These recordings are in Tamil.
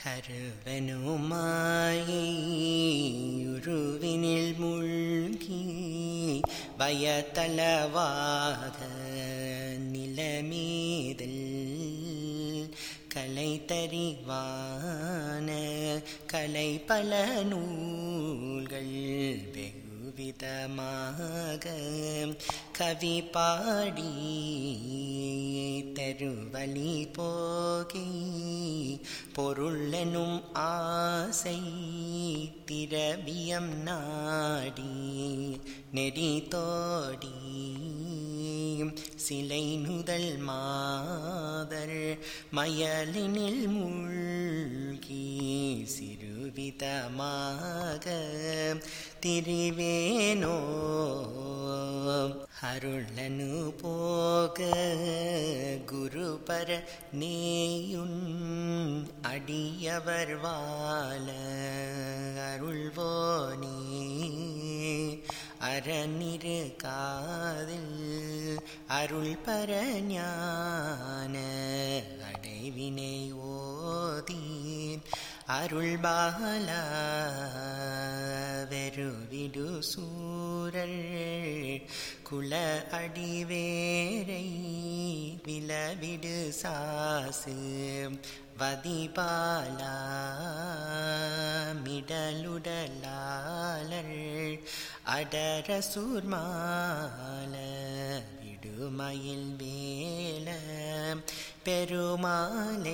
கருவனுமாயுருவினில் மூழ்கி பயத்தளவாக நிலமீதல் கலை தறிவான கலை பல நூல்கள் வெகுவிதமாக கவி பாடி தருவழி போகி பொருளெனும் ஆசை திரவியம் நாடி நெறி தோடி சிலை நுதல் மாதர் மயலினில் மூழ்கி சிறுவிதமாக திரிவேனோ அருளனு போக குருபர நேயுன் அடியவர் வாழ அருள்வோனே அறநிறு காதில் அருள் பர ஞான அடைவினை ஓதீன் அருள் பாலா வெறுவிடு சூரல் குல அடிவேரை விலவிடு சாசு வதிபாலா மிடலுடலாளர் அடரசூர் மால விடுமயில் வேல பெருமாலை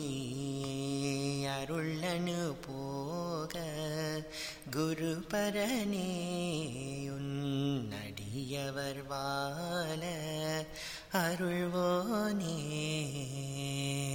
அருளனு போக குரு பரனேயுன் அடியவர் வாழ அருள்வோனே